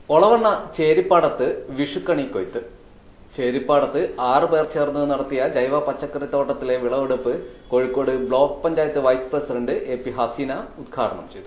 ഒളവണ്ണ ചേരിപ്പാടത്ത് വിഷുക്കണി കൊയ്ത്ത് ചേരിപ്പാടത്ത് ആറു പേർ ചേർന്ന് നടത്തിയ ജൈവ പച്ചക്കറി തോട്ടത്തിലെ വിളവെടുപ്പ് Kozhikode block panchayat vice president A P Haseena ഉദ്ഘാടനം ചെയ്തു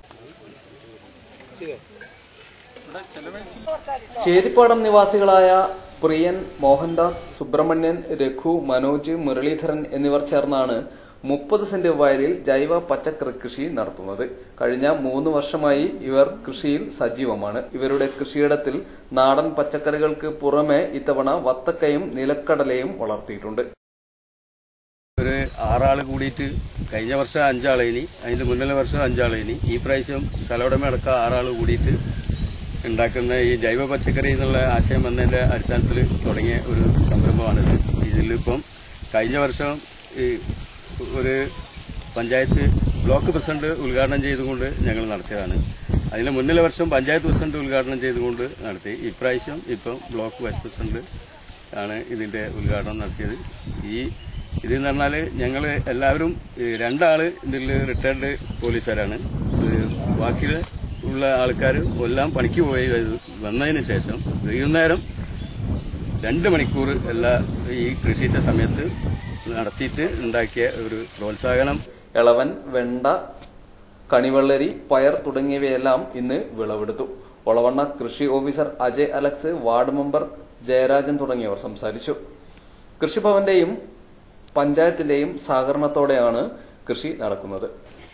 ചേരിപ്പാടം നിവാസികളായ പ്രിയൻ മോഹൻദാസ് സുബ്രഹ്മണ്യൻ രഘു മനോജ് മുരളീധരൻ എന്നിവർ ചേർന്നാണ് മുപ്പത് സെന്റ് വയലിൽ ജൈവ പച്ചക്കറി കൃഷി നടത്തുന്നത് കഴിഞ്ഞ മൂന്ന് വർഷമായി ഇവർ കൃഷിയിൽ സജീവമാണ് ഇവരുടെ കൃഷിയിടത്തിൽ നാടൻ പച്ചക്കറികൾക്ക് പുറമെ ഇത്തവണ വത്തക്കയും നിലക്കടലയും വളർത്തിയിട്ടുണ്ട് ഒരു ആറാള് കൂടിയിട്ട് കഴിഞ്ഞ വർഷം അഞ്ചാളേനി അതിന്റെ മുന്നിലെ വർഷം അഞ്ചാളേനി ഈ പ്രാവശ്യം സ്ഥലമുടമ അടക്കം ആറാള് കൂടിയിട്ട് ഉണ്ടാക്കുന്ന ഈ ജൈവ പച്ചക്കറി എന്നുള്ള ആശയം വന്നതിന്റെ അടിസ്ഥാനത്തിൽ തുടങ്ങിയ ഒരു സംരംഭമാണിത് ഇതിലിപ്പം കഴിഞ്ഞ വർഷം ഈ ഒരു പഞ്ചായത്ത് ബ്ലോക്ക് പ്രസിഡന്റ് ഉദ്ഘാടനം ചെയ്തുകൊണ്ട് ഞങ്ങൾ നടത്തിയതാണ് അതിന് മുന്നിലെ വർഷം പഞ്ചായത്ത് പ്രസിഡന്റ് ഉദ്ഘാടനം ചെയ്തുകൊണ്ട് നടത്തി ഇപ്രാവശ്യം ഇപ്പം ബ്ലോക്ക് വൈസ് പ്രസിഡന്റ് ആണ് ഇതിന്റെ ഉദ്ഘാടനം നടത്തിയത് ഈ ഇതെന്ന് പറഞ്ഞാൽ ഞങ്ങൾ എല്ലാവരും ഈ രണ്ടാള് ഇതിൽ റിട്ടയർഡ് പോലീസുകാരാണ് ഇത് ബാക്കി ഉള്ള ആൾക്കാർ എല്ലാം പണിക്ക് പോയി വന്നതിന് ശേഷം വൈകുന്നേരം രണ്ട് മണിക്കൂർ എല്ലാ ഈ കൃഷിയുടെ സമയത്ത് നടത്തിയിട്ട് ഉണ്ടാക്കിയ ഒരു പ്രോത്സാഹനം ഇളവൻ വെണ്ട കണിവെള്ളരി പയർ തുടങ്ങിയവയെല്ലാം ഇന്ന് വിളവെടുത്തു ഒളവണ്ണ കൃഷി officer Ajay Alex ward member Jayarajan തുടങ്ങിയവർ സംസാരിച്ചു കൃഷിഭവന്റെയും പഞ്ചായത്തിന്റെയും സഹകരണത്തോടെയാണ് കൃഷി നടക്കുന്നത്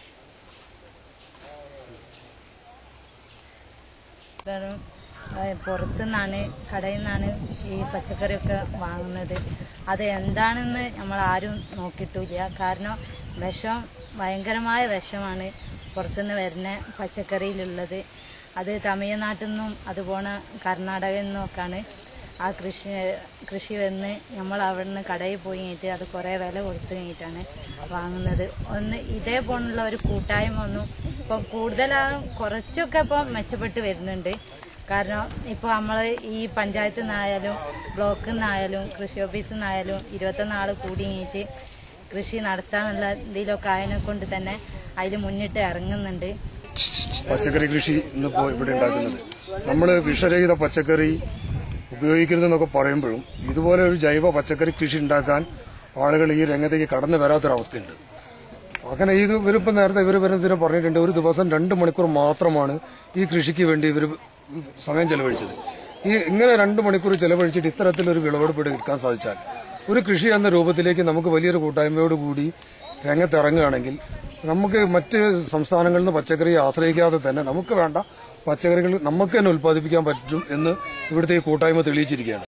കാരണം പുറത്തുനിന്നാണ് കടയിൽ നിന്നാണ് ഈ പച്ചക്കറിയൊക്കെ വാങ്ങുന്നത് അത് എന്താണെന്ന് നമ്മൾ ആരും നോക്കിയിട്ടില്ല കാരണം വിഷം ഭയങ്കരമായ വിഷമാണ് പുറത്തുനിന്ന് വരുന്ന പച്ചക്കറിയിലുള്ളത് അത് തമിഴ്നാട്ടിൽ നിന്നും അതുപോലെ കർണാടകയിൽ നിന്നൊക്കെയാണ് ആ കൃഷി കൃഷി വന്ന് നമ്മൾ അവിടെ നിന്ന് കടയിൽ പോയി കഴിഞ്ഞിട്ട് അത് കുറേ വില കൊടുത്തു കഴിഞ്ഞിട്ടാണ് വാങ്ങുന്നത് ഒന്ന് ഇതേപോലുള്ള ഒരു കൂട്ടായ്മ ഒന്നും ഇപ്പം കൂടുതലാകും കുറച്ചൊക്കെ ഇപ്പം മെച്ചപ്പെട്ട് വരുന്നുണ്ട് കാരണം ഇപ്പോൾ നമ്മൾ ഈ പഞ്ചായത്തിൽ നിന്നായാലും ബ്ലോക്കിൽ നിന്നായാലും കൃഷി ഓഫീസിൽ നിന്നായാലും ഇരുപത്തൊന്നാൾ കൂടി കഴിഞ്ഞിട്ട് കൃഷി നടത്താനുള്ള ഇതിലൊക്കെ ആയതിനെ കൊണ്ട് തന്നെ അതിൽ മുന്നിട്ട് ഇറങ്ങുന്നുണ്ട് പച്ചക്കറി കൃഷി ഇന്നിപ്പോ ഇവിടെ ഉണ്ടാക്കുന്നത് നമ്മൾ വിഷരഹിത പച്ചക്കറി ഉപയോഗിക്കരുതെന്നൊക്കെ പറയുമ്പോഴും ഇതുപോലെ ഒരു ജൈവ പച്ചക്കറി കൃഷി ഉണ്ടാക്കാൻ ആളുകൾ ഈ രംഗത്തേക്ക് കടന്നു വരാത്തൊരവസ്ഥയുണ്ട് അങ്ങനെ ഇത് ഇവരിപ്പോ നേരത്തെ ഇവർ വരുന്നതിന് പറഞ്ഞിട്ടുണ്ട് ഒരു ദിവസം രണ്ട് മണിക്കൂർ മാത്രമാണ് ഈ കൃഷിക്ക് വേണ്ടി ഇവർ സമയം ചെലവഴിച്ചത് ഈ ഇങ്ങനെ രണ്ട് മണിക്കൂർ ചെലവഴിച്ചിട്ട് ഇത്തരത്തിലൊരു വിളവെടുപ്പ് എടുക്കാൻ സാധിച്ചാൽ ഒരു കൃഷി എന്ന രൂപത്തിലേക്ക് നമുക്ക് വലിയൊരു കൂട്ടായ്മയോടുകൂടി രംഗത്തിറങ്ങുകയാണെങ്കിൽ നമുക്ക് മറ്റ് സംസ്ഥാനങ്ങളിൽ നിന്ന് പച്ചക്കറി ആശ്രയിക്കാതെ തന്നെ നമുക്ക് വേണ്ട പച്ചക്കറികൾ നമുക്ക് തന്നെ ഉൽപ്പാദിപ്പിക്കാൻ പറ്റും എന്ന് ഇവിടുത്തെ ഈ കൂട്ടായ്മ തെളിയിച്ചിരിക്കുകയാണ്